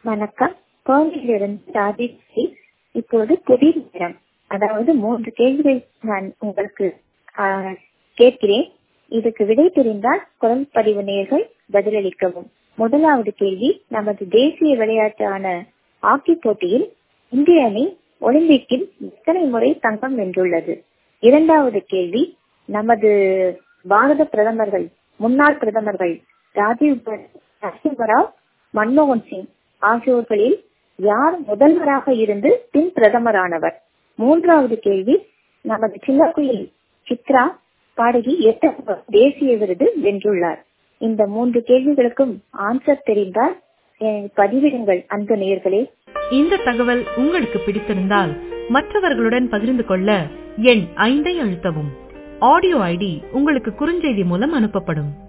வணக்கம் கோவையிலிருந்து ராஜேஸ்வரி இப்போது புதிர் நேரம் அதாவது மூன்று கேள்விகள் நான் உங்களுக்கு ஆஹ், கேட்கிறேன் இதுக்கு விடை தெரிந்தால் குரல் பதிவு நேர்கள் பதிலளிக்கவும் முதலாவது கேள்வி நமது தேசிய விளையாட்டான ஹாக்கி போட்டியில் இந்திய அணி ஒலிம்பிக்கில் எத்தனை முறை தங்கம் வென்றுள்ளது இரண்டாவது கேள்வி நமது பாரத பிரதமர்கள் முன்னாள் பிரதமர்கள் ராஜீவ் காந்தி, நரசிம்மராவ் மன்மோகன் சிங் ஆகியோர்களில் யார் முதல்வராக இருந்து பின் பிரதமரானவர் மூன்றாவது கேள்வி நமது சின்னக்குயில் சித்ரா பாடகி எத்தனை தேசிய விருது வென்றுள்ளார் இந்த மூன்று கேள்விகளுக்கும் ஆன்சர் தெரிந்தால் eh, பதிவிடுங்கள் அன்பு நேயர்களே இந்த தகவல் உங்களுக்கு பிடித்திருந்தால் மற்றவர்களுடன் பகிர்ந்து கொள்ள எண் ஐந்தை அழுத்தவும் ஆடியோ ஐடி உங்களுக்கு குறுஞ்செய்தி மூலம் அனுப்பப்படும்